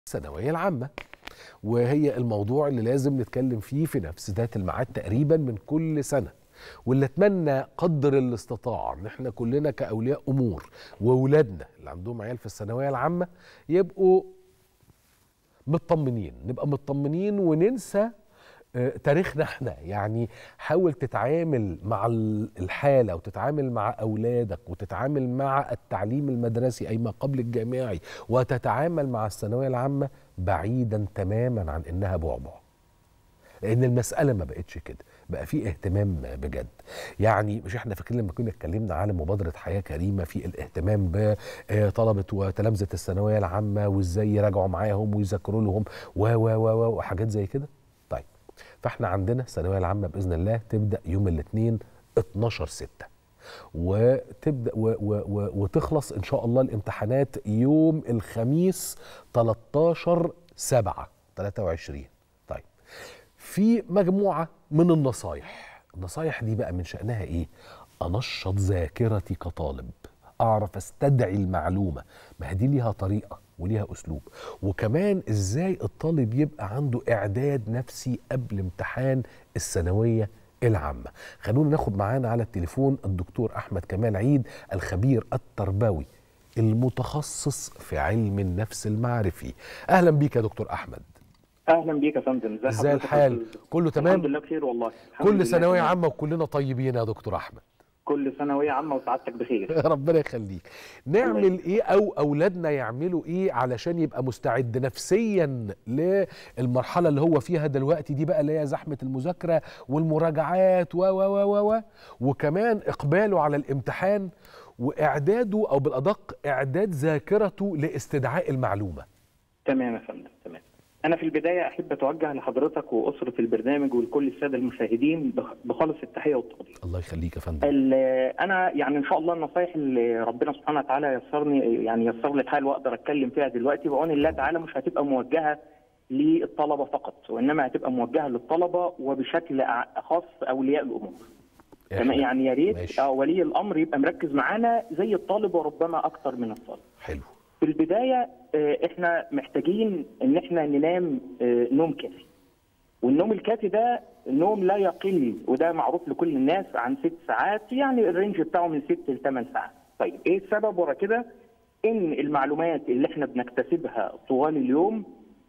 الثانوية العامة وهي الموضوع اللي لازم نتكلم فيه في نفس ذات الميعاد تقريبا من كل سنة واللي اتمنى قدر الاستطاع ان احنا كلنا كاولياء امور واولادنا اللي عندهم عيال في الثانويه العامه يبقوا مطمنين نبقى مطمنين وننسى آه، تاريخنا احنا يعني حاول تتعامل مع ال- الحالة وتتعامل مع أولادك وتتعامل مع التعليم المدرسي أي ما قبل الجامعي وتتعامل مع الثانوية العامة بعيدا تماما عن إنها بعبع لأن المسألة ما بقتش كده بقى في اهتمام بجد يعني مش احنا فاكرين لما كنا اتكلمنا على مبادرة حياة كريمة في الاهتمام بطلبة وتلامذة الثانوية العامة وازاي يراجعوا معاهم ويذاكروا لهم و و و و وحاجات زي كده طيب فاحنا عندنا الثانويه العامه باذن الله تبدا يوم الاثنين 12 6 وتبدا و و و وتخلص ان شاء الله الامتحانات يوم الخميس 13 7 23 طيب في مجموعه من النصايح النصايح دي بقى من شانها ايه انشط ذاكرتي كطالب اعرف استدعي المعلومه ما هي دي ليها طريقه وليها اسلوب وكمان ازاي الطالب يبقى عنده اعداد نفسي قبل امتحان الثانويه العامه خلونا ناخد معانا على التليفون الدكتور احمد كمال عيد الخبير التربوي المتخصص في علم النفس المعرفي اهلا بيك يا دكتور احمد اهلا بيك يا فندم ازي ازاي حضرتك الحال يا أستاذ؟ كله الحمد تمام لله بخير والله الحمد كل لله ثانويه تمام. عامه وكلنا طيبين يا دكتور احمد كل ثانويه عامه وسعادتك بخير ربنا يخليك نعمل ايه او اولادنا يعملوا ايه علشان يبقى مستعد نفسيا للمرحله اللي هو فيها دلوقتي دي بقى اللي هي زحمه المذاكره والمراجعات و و و و و وكمان اقباله على الامتحان واعداده او بالادق اعداد ذاكرته لاستدعاء المعلومه تمام يا فندم تمام انا في البدايه احب اتوجه لحضرتك واسره البرنامج ولكل الساده المشاهدين بخ- بخالص التحيه والتقدير الله يخليك يا فندم ال- انا يعني ان شاء الله النصايح اللي ربنا سبحانه وتعالى يسرني يعني يسر لي الحال واقدر اتكلم فيها دلوقتي بعون الله تعالى مش هتبقى موجهه للطلبه فقط وانما هتبقى موجهه للطلبه وبشكل أع- خاص اولياء الامور تمام يعني يا ريت ماشي. آه، ولي الامر يبقى مركز معانا زي الطالب وربما اكتر من الطالب حلو في البدايه آه، احنا محتاجين ان احنا ننام آه، نوم كافي والنوم الكافي ده نوم لا يقل وده معروف لكل الناس عن ست ساعات يعني الرينج بتاعه من ست لثمان ساعات طيب ايه السبب ورا كده ان المعلومات اللي احنا بنكتسبها طوال اليوم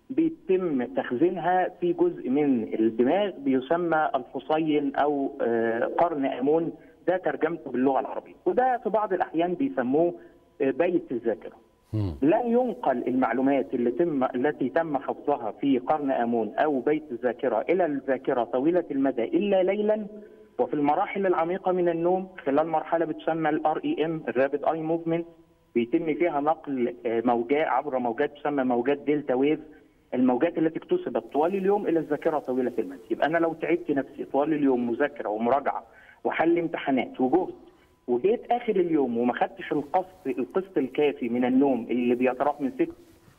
بيتم تخزينها في جزء من الدماغ بيسمى الحصين او آه، قرن امون ده ترجمته باللغه العربيه وده في بعض الاحيان بيسموه آه، بيت الذاكره مم. لن ينقل المعلومات اللي تم التي تم حفظها في قرن امون او بيت الذاكره الى الذاكره طويله المدى الا ليلا وفي المراحل العميقه من النوم خلال مرحله بتسمى الار اي ام الرابid اي موفمنت بيتم فيها نقل آه، موجات عبر موجات تسمى موجات دلتا ويف الموجات التي اكتسبت طوال اليوم الى الذاكره طويله المدى يبقى انا لو تعبت نفسي طوال اليوم مذاكره ومراجعه وحل امتحانات وجهد وجيت اخر اليوم وما خدتش القسط القسط الكافي من النوم اللي بيتراوح من ست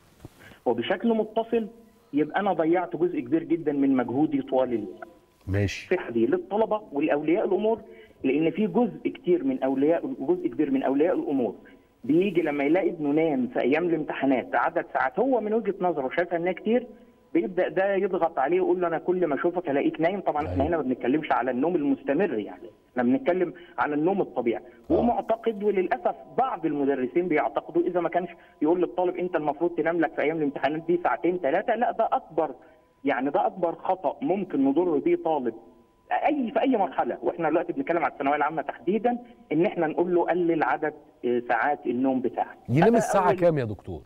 وبشكل متصل يبقى انا ضيعت جزء كبير جدا من مجهودي طوال اليوم. ماشي النصيحه دي للطلبه والاولياء الامور لان في جزء كتير من اولياء جزء كبير من اولياء الامور بيجي لما يلاقي ابنه نام في ايام الامتحانات عدد ساعات هو من وجهه نظره شايفها انها كتير بيبدا ده يضغط عليه ويقول له انا كل ما اشوفك الاقيك نايم طبعا احنا أيوة. هنا ما بنتكلمش على النوم المستمر يعني احنا بنتكلم على النوم الطبيعي آه. ومعتقد وللاسف بعض المدرسين بيعتقدوا اذا ما كانش يقول للطالب انت المفروض تنام لك في ايام الامتحانات دي ساعتين ثلاثه لا ده اكبر يعني ده اكبر خطا ممكن نضر بيه طالب اي في اي مرحله واحنا دلوقتي بنتكلم على الثانويه العامه تحديدا ان احنا نقول له قلل عدد آه، ساعات النوم بتاعك ينام هذا الساعه أول- كام يا دكتور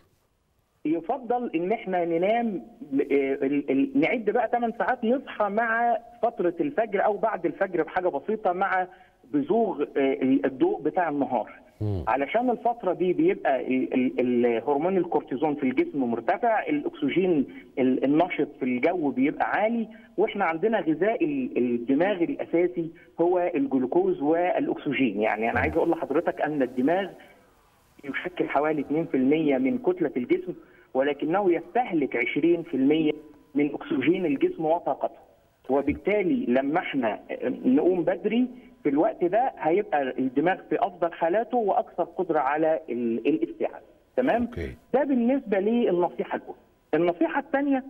يفضل ان احنا ننام آه، ال- ال- نعد بقى 8 ساعات يصحى مع فتره الفجر او بعد الفجر بحاجه بسيطه مع بزوغ آه، الضوء بتاع النهار مم. علشان الفتره دي بيبقى ال- ال- الهرمون الكورتيزون في الجسم مرتفع الاكسجين ال- النشط في الجو بيبقى عالي واحنا عندنا غذاء ال- الدماغ الاساسي هو الجلوكوز والاكسجين يعني انا عايز اقول لحضرتك ان الدماغ يشكل حوالي 2% من كتلة الجسم ولكنه يستهلك 20% من أكسجين الجسم وطاقته وبالتالي لما احنا نقوم بدري في الوقت ده هيبقى الدماغ في أفضل حالاته وأكثر قدرة على ال- الاستيعاب تمام؟ اوكي ده بالنسبة للنصيحة الأولى النصيحه الثانيه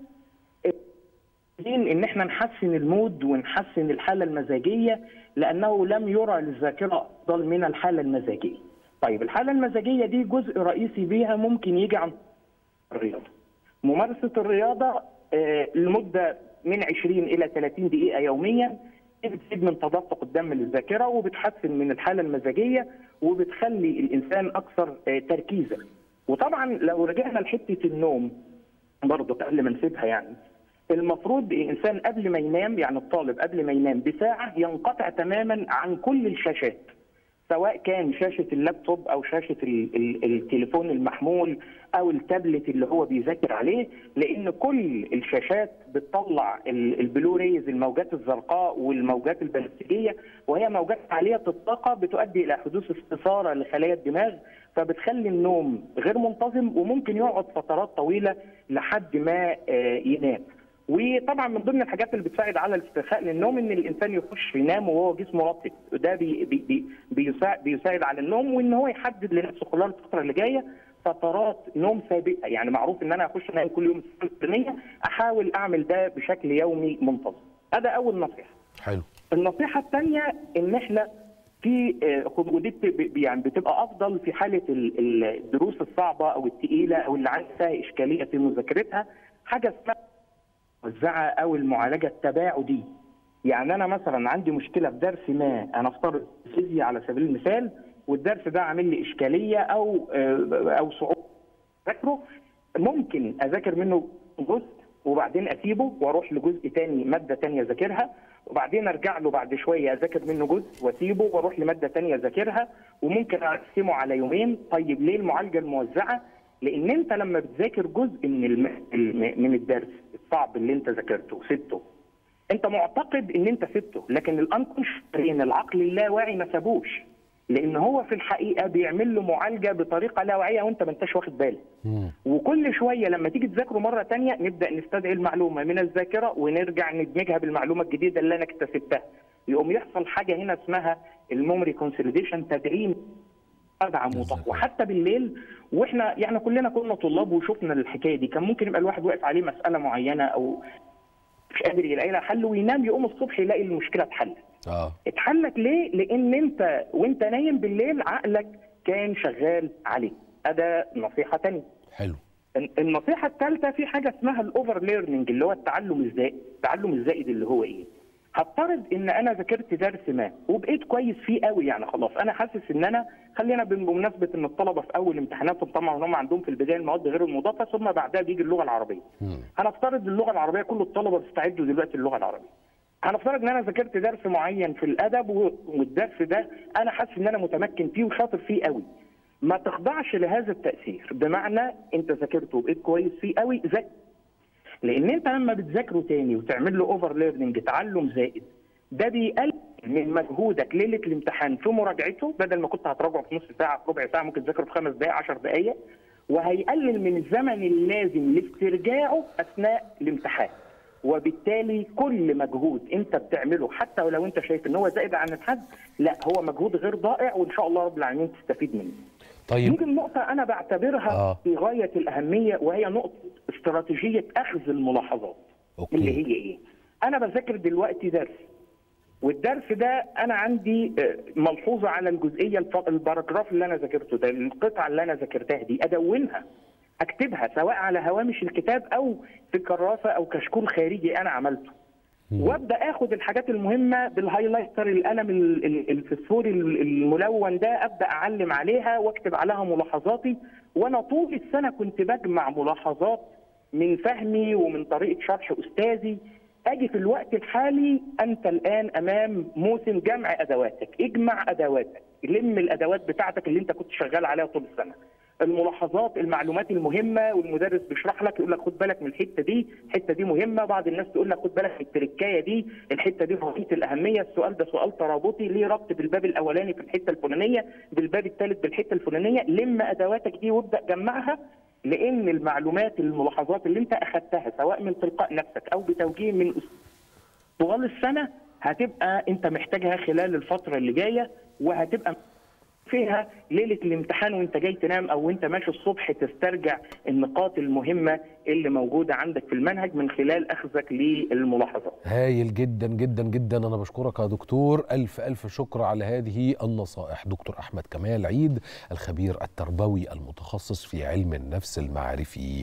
ان احنا نحسن المود ونحسن الحاله المزاجيه لانه لم يرى للذاكره افضل من الحاله المزاجيه. طيب الحاله المزاجيه دي جزء رئيسي بيها ممكن يجي عن الرياضه. ممارسه الرياضه آه، لمده من 20 الى 30 دقيقه يوميا دي بتزيد من تدفق الدم للذاكره وبتحسن من الحاله المزاجيه وبتخلي الانسان اكثر آه، تركيزا. وطبعا لو رجعنا لحته النوم برضه قبل ما نسيبها يعني المفروض الانسان قبل ما ينام يعني الطالب قبل ما ينام بساعه ينقطع تماما عن كل الشاشات سواء كان شاشه اللابتوب او شاشه ال ال التليفون المحمول او التابلت اللي هو بيذاكر عليه لان كل الشاشات بتطلع ال- البلوريز الموجات الزرقاء والموجات البنفسجيه وهي موجات عاليه الطاقه بتؤدي الى حدوث استثاره لخلايا الدماغ فبتخلي النوم غير منتظم وممكن يقعد فترات طويله لحد ما آه، ينام. وطبعا من ضمن الحاجات اللي بتساعد على الاسترخاء للنوم ان الانسان يخش ينام وهو جسمه رطب وده بي بي بي بيساعد, بيساعد على النوم وان هو يحدد لنفسه خلال الفتره اللي جايه فترات نوم سابقه يعني معروف ان انا اخش انام كل يوم الساعه الفلانيه احاول اعمل ده بشكل يومي منتظم هذا اول نصيحه حلو النصيحة الثانية إن إحنا في آه، ودي بت- ب- يعني بتبقى أفضل في حالة ال- ال- الدروس الصعبة أو الثقيلة أو اللي عندها فيها إشكالية في مذاكرتها حاجة اسمها الموزعة أو المعالجة التباعدي يعني أنا مثلا عندي مشكلة في درس ما أنا أفترض فيزياء على سبيل المثال والدرس ده عامل لي إشكالية أو آه، أو صعوبة ذاكره ممكن اذاكر منه جزء وبعدين اسيبه واروح لجزء تاني ماده تانية اذاكرها وبعدين ارجع له بعد شويه اذاكر منه جزء واسيبه واروح لماده تانية اذاكرها وممكن اقسمه على يومين طيب ليه المعالجه الموزعه؟ لان انت لما بتذاكر جزء من الم... الم- من الدرس الصعب اللي انت ذاكرته وسبته انت معتقد ان انت سبته لكن الانكونشن العقل اللاواعي ما سابوش لان هو في الحقيقه بيعمل له معالجه بطريقه لا واعيه وانت ما انتش واخد بالك مم. وكل شويه لما تيجي تذاكره مره تانية نبدا نستدعي المعلومه من الذاكره ونرجع ندمجها بالمعلومه الجديده اللي انا اكتسبتها يقوم يحصل حاجه هنا اسمها الميموري كونسوليديشن تدعيم ادعم وتقوى وحتى بالليل واحنا يعني كلنا كنا طلاب وشفنا الحكايه دي كان ممكن يبقى الواحد واقف عليه مساله معينه او مش قادر يلاقي لها حل وينام يقوم الصبح يلاقي المشكله اتحلت اه اتحلت ليه؟ لان انت وانت نايم بالليل عقلك كان شغال عليه. ده نصيحه تانية. حلو النصيحه الثالثه في حاجه اسمها الاوفر ليرنينج اللي هو التعلم الزائد، التعلم الزائد اللي هو ايه؟ هفترض ان انا ذاكرت درس ما وبقيت كويس فيه قوي يعني خلاص انا حاسس ان انا خلينا بمناسبه ان الطلبه في اول امتحاناتهم طبعا هم عندهم في البدايه المواد غير المضافه ثم بعدها بيجي اللغه العربيه. مم. هنفترض اللغه العربيه كل الطلبه بيستعدوا دلوقتي اللغه العربيه. هنفترض ان انا ذاكرت درس معين في الادب و- والدرس ده انا حاسس ان انا متمكن فيه وشاطر فيه قوي. ما تخضعش لهذا التاثير بمعنى انت ذاكرته وبقيت كويس فيه قوي ذاكر لان انت لما بتذاكره تاني وتعمل له اوفر ليرنينج تعلم زائد ده بيقلل من مجهودك ليله الامتحان في مراجعته بدل ما كنت هتراجعه في نص ساعه في ربع ساعه ممكن تذاكره في خمس دقائق 10 دقائق وهيقلل من الزمن اللازم لاسترجاعه اثناء الامتحان وبالتالي كل مجهود انت بتعمله حتى ولو انت شايف ان هو زائد عن الحد لا هو مجهود غير ضائع وان شاء الله رب العالمين تستفيد منه طيب يمكن نقطة أنا بعتبرها آه. في غاية الأهمية وهي نقطة استراتيجية أخذ الملاحظات أوكي. اللي هي إيه؟ أنا بذاكر دلوقتي درس والدرس ده أنا عندي آه، ملحوظة على الجزئية الف- الباراجراف اللي أنا ذاكرته ده القطعة اللي أنا ذاكرتها دي أدونها أكتبها سواء على هوامش الكتاب أو في كراسة أو كشكول خارجي أنا عملته وابدا اخد الحاجات المهمه بالهايلايتر القلم ال- ال- الفسفوري ال- الملون ده ابدا اعلم عليها واكتب عليها ملاحظاتي وانا طول السنه كنت بجمع ملاحظات من فهمي ومن طريقه شرح استاذي اجي في الوقت الحالي انت الان امام موسم جمع ادواتك اجمع ادواتك لم الادوات بتاعتك اللي انت كنت شغال عليها طول السنه الملاحظات المعلومات المهمه والمدرس بيشرح لك يقول لك خد بالك من الحته دي الحته دي مهمه بعض الناس تقول لك خد بالك من التركايه دي الحته دي غايه الاهميه السؤال ده سؤال ترابطي ليه ربط بالباب الاولاني في الحته الفلانيه بالباب الثالث بالحته الفلانيه لم ادواتك دي وابدا جمعها لان المعلومات الملاحظات اللي انت اخذتها سواء من تلقاء نفسك او بتوجيه من أستاذ طوال السنه هتبقى انت محتاجها خلال الفتره اللي جايه وهتبقى فيها ليله الامتحان وانت جاي تنام او وانت ماشي الصبح تسترجع النقاط المهمه اللي موجوده عندك في المنهج من خلال اخذك للملاحظات. هايل جدا جدا جدا انا بشكرك يا دكتور الف الف شكر على هذه النصائح دكتور احمد كمال عيد الخبير التربوي المتخصص في علم النفس المعرفي